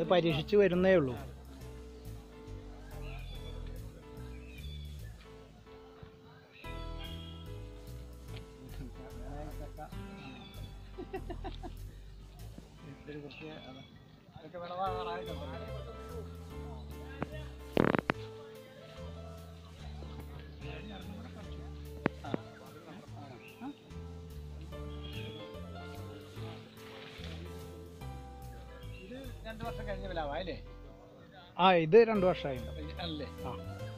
അത് പരീക്ഷിച്ച് വരുന്നേ ഉള്ളൂ രണ്ട് വർഷം കഴിഞ്ഞ വിലാവാ അല്ലേ ആ ഇത് രണ്ട് വർഷമായി അല്ലേ ആ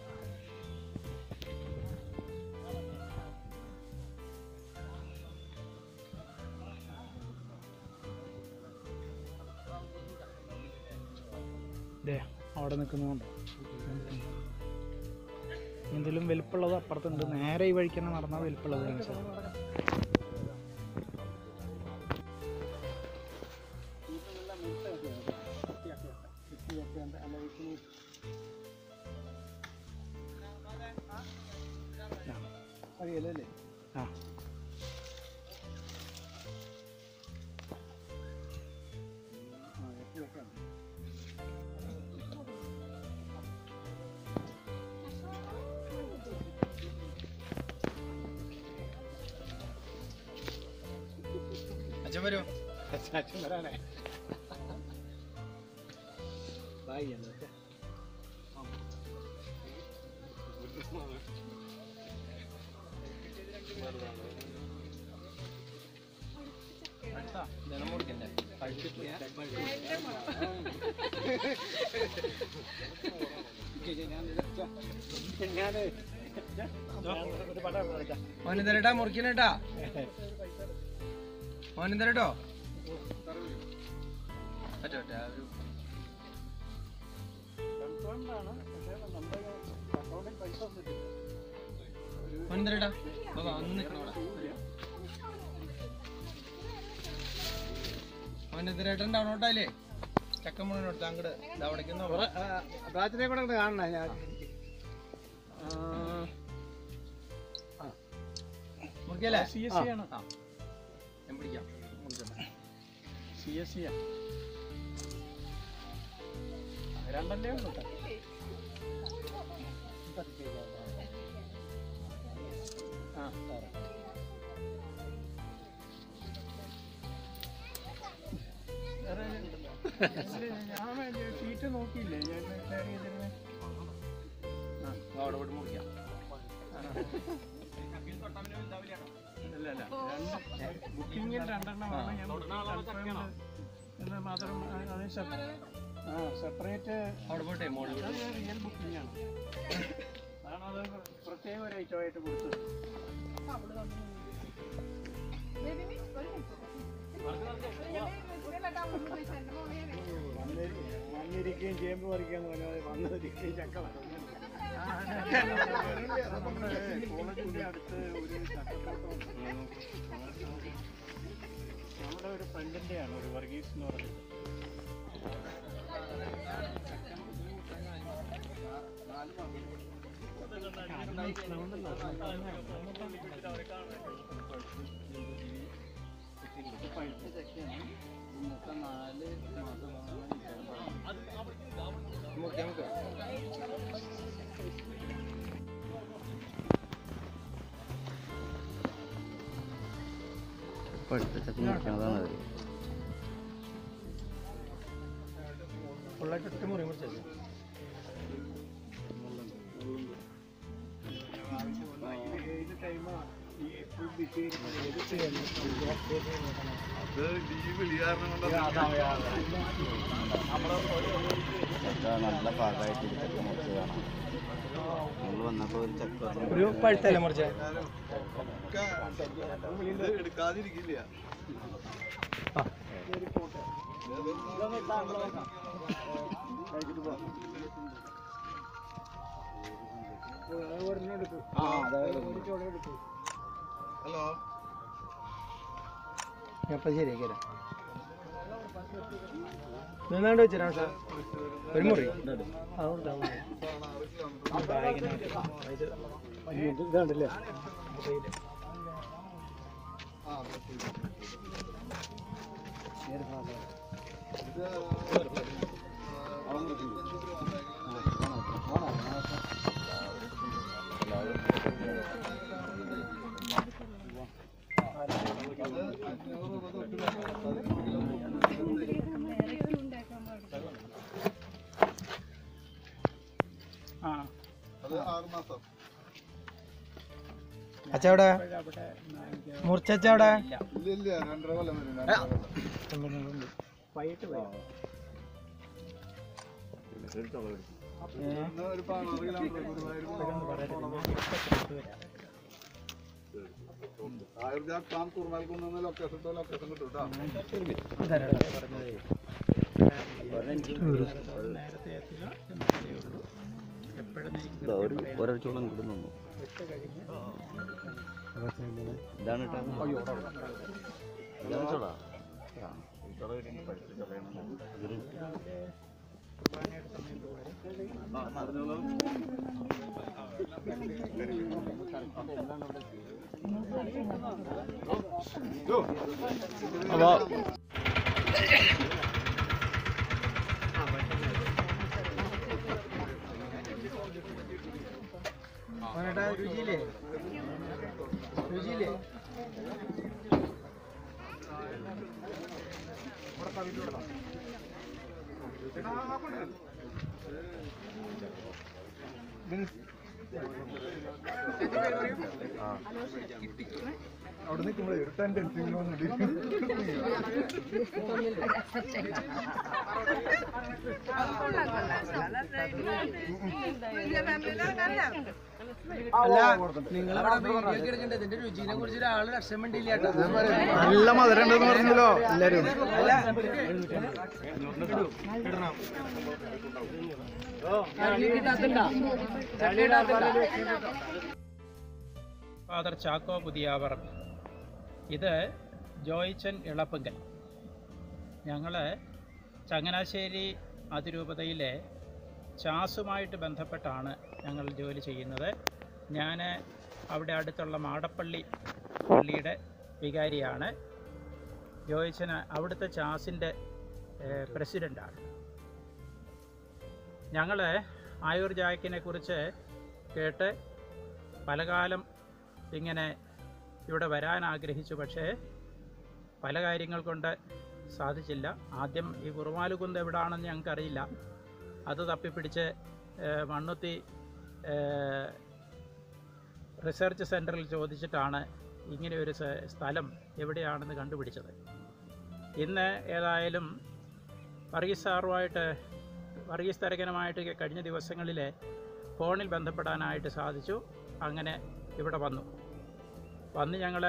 ദേ അവിടെ നിൽക്കുന്നുണ്ടോ എന്തെങ്കിലും വലിപ്പുള്ളത് അപ്പുറത്തുണ്ട് നേരെ ഈ വഴിക്ക് തന്നെ നടന്നാൽ വലിപ്പുള്ളത് കാണിച്ചത് അറിയല്ലേ ആ അച്ഛൻ വരൂ അച്ഛൻ വരാനേ ബായി എന്നൊക്കെ ജനം മുറിക്കണ്ടേ മോനിതരട്ടാ മുറിക്കണേട്ടാ മോനിതരട്ടോ പറ്റോ ഒരു മോനിതരട്ടാ ബാബാ ഒന്ന് നിൽക്കണോടാ മോനിതരേട്ടൻ ഡൗണോട്ടല്ലേ ചക്ക മുഴുവൻ അങ്ങോട്ട് അവിടേക്ക് പ്രാചിനെ കൂടെ അങ്ങോട്ട് കാണണേ ഞാൻ മുറിക്കല്ലേ സി എസ് സി ആണ് ആ. ഞാൻ പിടിക്കാം മുറിച്ചോട്ടെ. സി എസ് സി ആണ് രണ്ടല്ലേ ഉള്ളൂ കേട്ടോ ആ സാറേ വേറെ ഇല്ല, ഞാൻ ഷീറ്റ് നോക്കിയില്ലേ ഞാൻ ഷെയർ ചെയ്തിരുന്നേ ആ, അവിടെ പോയിട്ട് മുറിക്കാം അല്ല അല്ല രണ്ട് ബുക്കിങ്ങിൽ രണ്ടെണ്ണമാണ് ഞാൻ confirmed എന്ന് മാത്രം ആ, അത് സെപ്പ- ആ സെപ്പറേറ്റ് അവിടെ പോട്ടെ മോളിൽ അത് റിയൽ ബുക്കിംഗ് ആണ് അതാണ് അത് പ്രത്യേക ഒരു ഐറ്റമായിട്ട് കൊടുത്തത് വന്നിരിക്കുകയും ചേമ്പ് പറിക്കാന്ന് പറഞ്ഞാൽ വന്നിരിക്കുകയും ചക്ക നമ്മുടെ കോളേജിന്റെ അടുത്ത് ഒരു ചക്കത്തോട്ടം നമ്മുടെ ഒരു ഫ്രണ്ടിന്റെ ആണ് ഒരു വർഗീസ് എന്ന് പറഞ്ഞത് മുറിക്കാം നമുക്ക് ഫുള്ളായിട്ട് ഒറ്റ മുറി മുറിച്ചല്ലേ ഏത് ടൈമാ ഈ ഫുൾ ബിസി നല്ല പാകമായിട്ട് ഇതൊക്കെ മുറിച്ച് കാണാം നമ്മൾ വന്നപ്പോൾ ഒരു ചക്ക ഒരു പഴുത്തല്ലേ മുറിച്ചേ എടുക്കാതിരിക്കില്ല ഹലോ അപ്പൊ ശരിയാക്കി തരാം നിന്നാണ്ട് വെച്ചരാ സാർ ഒരു മുറി ഇതാണ്ടല്ലേ ആ അച്ഛവിടെ അവിടെ മുറിച്ചവിടെ വൈകിട്ട് വരും നേരത്തെ എത്തുക എന്നതേ ഉള്ളൂ എപ്പോഴും ഇതാ ഒരു ഒരാഴ്ചയോളം കിട്ടുന്നു ഇതാണ് കേട്ടോ ഇതാണ് ചോള രുചിയില്ലേ രുചിയില്ലേ അവിടെ നിൽക്കുമ്പോഴേ ഒരു ടെൻഡൻസി അല്ല നിങ്ങളവിടെ എടുക്കണ്ടേ ഇതിന്റെ രുചിനെ കുറിച്ച് ഒരാള് ലക്ഷ്യം വേണ്ടിയില്ല നല്ല മധുരം ഉണ്ടെന്ന് പറഞ്ഞല്ലോ എല്ലാരും ഫാദർ ചാക്കോ പുതിയാവർ ഇത് ജോയിച്ചൻ ഇളപ്പങ്കൽ ഞങ്ങൾ ചങ്ങനാശ്ശേരി അതിരൂപതയിലെ ചാസുമായിട്ട് ബന്ധപ്പെട്ടാണ് ഞങ്ങൾ ജോലി ചെയ്യുന്നത് ഞാൻ അവിടെ അടുത്തുള്ള മാടപ്പള്ളി പള്ളിയുടെ വികാരിയാണ് ജോയിച്ചന് അവിടുത്തെ ചാസിൻ്റെ പ്രസിഡൻ്റാണ് ഞങ്ങൾ ആയൂർ ജാക്കിനെ കുറിച്ച് കേട്ട് പലകാലം ഇങ്ങനെ ഇവിടെ വരാൻ ആഗ്രഹിച്ചു പക്ഷേ പല കാര്യങ്ങൾ കൊണ്ട് സാധിച്ചില്ല ആദ്യം ഈ കുറുമാലുകുന്ന് എവിടാണെന്ന് ഞങ്ങൾക്കറിയില്ല അത് തപ്പിപ്പിടിച്ച് ഏഹ്, മണ്ണുത്തി ഏഹ്, റിസർച്ച് സെൻറ്ററിൽ ചോദിച്ചിട്ടാണ് ഇങ്ങനെ ഒരു സ- സ്ഥലം എവിടെയാണെന്ന് കണ്ടുപിടിച്ചത് ഇന്ന് ഏതായാലും വർഗീസ് സാറുമായിട്ട് വർഗീസ് തരകനുമായിട്ട് കഴിഞ്ഞ ദിവസങ്ങളിൽ ഫോണിൽ ബന്ധപ്പെടാനായിട്ട് സാധിച്ചു അങ്ങനെ ഇവിടെ വന്നു വന്ന് ഞങ്ങൾ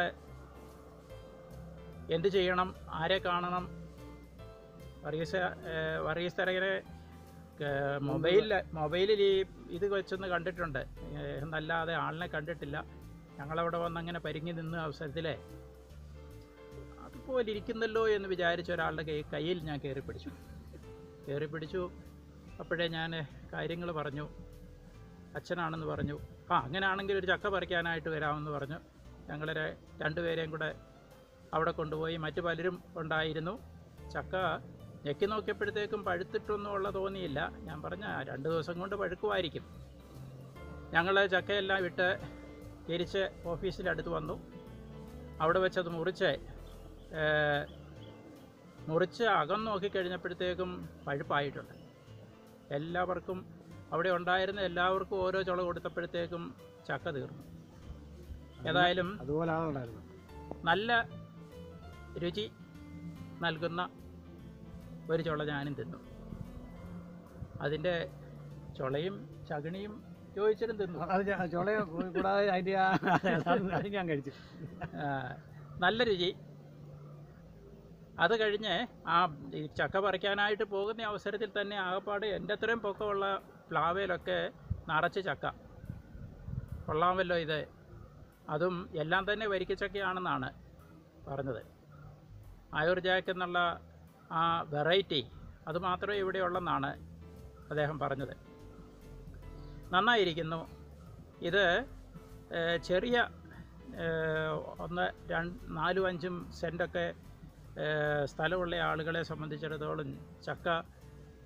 എന്ത് ചെയ്യണം ആരെ കാണണം വർഗീസ് ഏഹ്, വർഗീസ് തരകനെ ഏഹ്, മൊബൈലിൽ മൊബൈലിൽ ഈ ഇത് വെച്ചൊന്ന് കണ്ടിട്ടുണ്ട് ഏഹ്, എന്നല്ലാതെ ആളിനെ കണ്ടിട്ടില്ല ഞങ്ങളവിടെ വന്ന് അങ്ങനെ പരിങ്ങി നിന്ന അവസരത്തിൽ അതുപോലെ ഇരിക്കുന്നല്ലോ എന്ന് വിചാരിച്ച ഒരാളുടെ കൈ കയ്യിൽ ഞാൻ കയറി പിടിച്ചു കയറി പിടിച്ചു അപ്പോഴേ ഞാൻ കാര്യങ്ങൾ പറഞ്ഞു അച്ഛനാണെന്ന് പറഞ്ഞു ആ അങ്ങനെയാണെങ്കിൽ ഒരു ചക്ക പറിക്കാനായിട്ട് വരാമെന്ന് പറഞ്ഞു ഞങ്ങൾ രണ്ടുപേരെയും കൂടെ അവിടെ കൊണ്ടുപോയി മറ്റു പലരും ഉണ്ടായിരുന്നു ചക്ക ഞെക്കി നോക്കിയപ്പോഴത്തേക്കും പഴുത്തിട്ടൊന്നും ഉള്ള തോന്നിയില്ല ഞാൻ പറഞ്ഞ രണ്ട് ദിവസം കൊണ്ട് പഴുക്കുമായിരിക്കും ഞങ്ങൾ ചക്കയെല്ലാം വിട്ട് തിരിച്ച് ഓഫീസിൻ്റെ അടുത്ത് വന്നു അവിടെ വെച്ചത് മുറിച്ച് ഏഹ്, മുറിച്ച് അകം നോക്കിക്കഴിഞ്ഞപ്പോഴത്തേക്കും പഴുപ്പായിട്ടുണ്ട് എല്ലാവർക്കും അവിടെ ഉണ്ടായിരുന്ന എല്ലാവർക്കും ഓരോ ചുള കൊടുത്തപ്പോഴത്തേക്കും ചക്ക തീർന്നു ഏതായാലും അതുപോലാണ് ഉണ്ടായിരുന്നത് നല്ല രുചി നൽകുന്ന ഒരു ചുള ഞാനും തിന്നു അതിൻ്റെ ചുളയും ചകിണിയും ചോദിച്ചിട്ടും തിന്നു അത് ചോള കൂടാതെ അതിന്റെ ആ- അത് ഞാൻ കഴിച്ചു ആ, നല്ല രുചി അത് കഴിഞ്ഞ് ആ ഈ ചക്ക പറിക്കാനായിട്ട് പോകുന്ന അവസരത്തിൽ തന്നെ ആകപ്പാട് എൻ്റെ അത്രയും പൊക്കമുള്ള പ്ലാവയിലൊക്കെ നിറച്ച് ചക്ക കൊള്ളാമല്ലോ ഇത് അതും എല്ലാം തന്നെ വരിക്കച്ചക്കയാണെന്നാണ് പറഞ്ഞത് ആയൂർ ജാക്ക് എന്നുള്ള ആ വെറൈറ്റി അത് മാത്രമേ ഇവിടെ ഉള്ളെന്നാണ് അദ്ദേഹം പറഞ്ഞത് നന്നായിരിക്കുന്നു ഇത് ഏഹ്, ചെറിയ ഏഹ്, ഒന്ന് രണ്ട് നാലും അഞ്ചും സെൻറ്റൊക്കെ ഏഹ്, സ്ഥലമുള്ള ആളുകളെ സംബന്ധിച്ചിടത്തോളം ചക്ക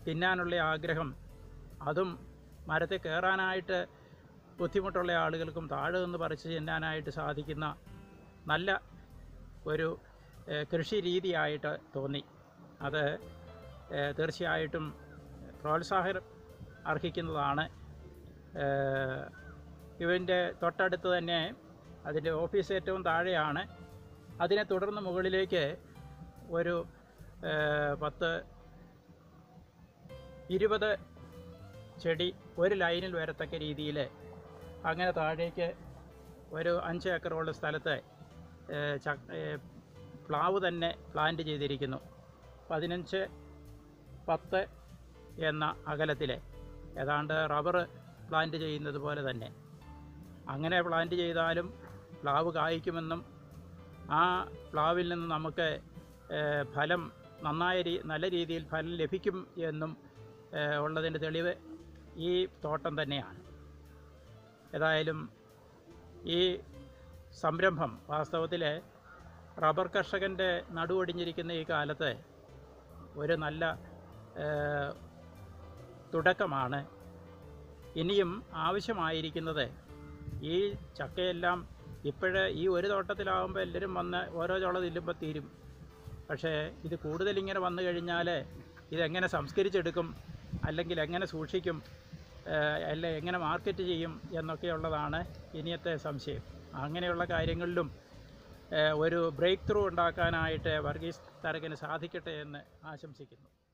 തിന്നാനുള്ള ആഗ്രഹം അതും മരത്തിൽ കയറാനായിട്ട് ബുദ്ധിമുട്ടുള്ള ആളുകൾക്കും താഴെ നിന്ന് പറിച്ച് തിന്നാനായിട്ട് സാധിക്കുന്ന നല്ല ഒരു ഏഹ്, കൃഷി രീതിയായിട്ട് തോന്നി അത് ഏഹ്, തീർച്ചയായിട്ടും പ്രോത്സാഹനം അർഹിക്കുന്നതാണ് ഏഹ്, ഇവൻ്റെ തൊട്ടടുത്ത് തന്നെ അതിൻ്റെ ഓഫീസ് ഏറ്റവും താഴെയാണ് അതിനെ തുടർന്ന് മുകളിലേക്ക് ഒരു ഏഹ്, പത്ത് ഇരുപത് ചെടി ഒരു ലൈനിൽ വരത്തക്ക രീതിയിൽ അങ്ങനെ താഴേക്ക് ഒരു അഞ്ച് ഏക്കറോളം സ്ഥലത്ത് ഏഹ്, ച- ഏഹ്, പ്ലാവ് തന്നെ പ്ലാന്റ് ചെയ്തിരിക്കുന്നു പതിനഞ്ച് പത്ത് എന്ന അകലത്തിൽ ഏതാണ്ട് റബ്ബർ പ്ലാന്റ് ചെയ്യുന്നത് പോലെ തന്നെ അങ്ങനെ പ്ലാന്റ് ചെയ്താലും പ്ലാവ് കായ്ക്കുമെന്നും ആ പ്ലാവിൽ നിന്ന് നമുക്ക് ഏഹ്, ഫലം നന്നായ രീ നല്ല രീതിയിൽ ഫലം ലഭിക്കും എന്നും ഏഹ്, ഉള്ളതിൻ്റെ തെളിവ് ഈ തോട്ടം തന്നെയാണ് ഏതായാലും ഈ സംരംഭം വാസ്തവത്തിൽ റബ്ബർ കർഷകൻ്റെ നടുവൊടിഞ്ഞിരിക്കുന്ന ഈ കാലത്ത് ഒരു നല്ല ഏഹ്, തുടക്കമാണ് ഇനിയും ആവശ്യമായിരിക്കുന്നത് ഈ ചക്കയെല്ലാം ഇപ്പോഴ് ഈ ഒരു തോട്ടത്തിലാകുമ്പോൾ എല്ലാവരും വന്ന് ഓരോ ചോള തില്ലുമ്പോൾ തീരും പക്ഷേ ഇത് കൂടുതൽ ഇങ്ങനെ വന്നു കഴിഞ്ഞാൽ ഇതെങ്ങനെ സംസ്കരിച്ചെടുക്കും അല്ലെങ്കിൽ എങ്ങനെ സൂക്ഷിക്കും ഏഹ്, അല്ല എങ്ങനെ മാർക്കറ്റ് ചെയ്യും എന്നൊക്കെയുള്ളതാണ് ഇനിയത്തെ സംശയം അങ്ങനെയുള്ള കാര്യങ്ങളിലും ഏഹ്, ഒരു ബ്രേക്ക് ത്രൂ ഉണ്ടാക്കാനായിട്ട് വർഗീസ് തരകന് സാധിക്കട്ടെ എന്ന് ആശംസിക്കുന്നു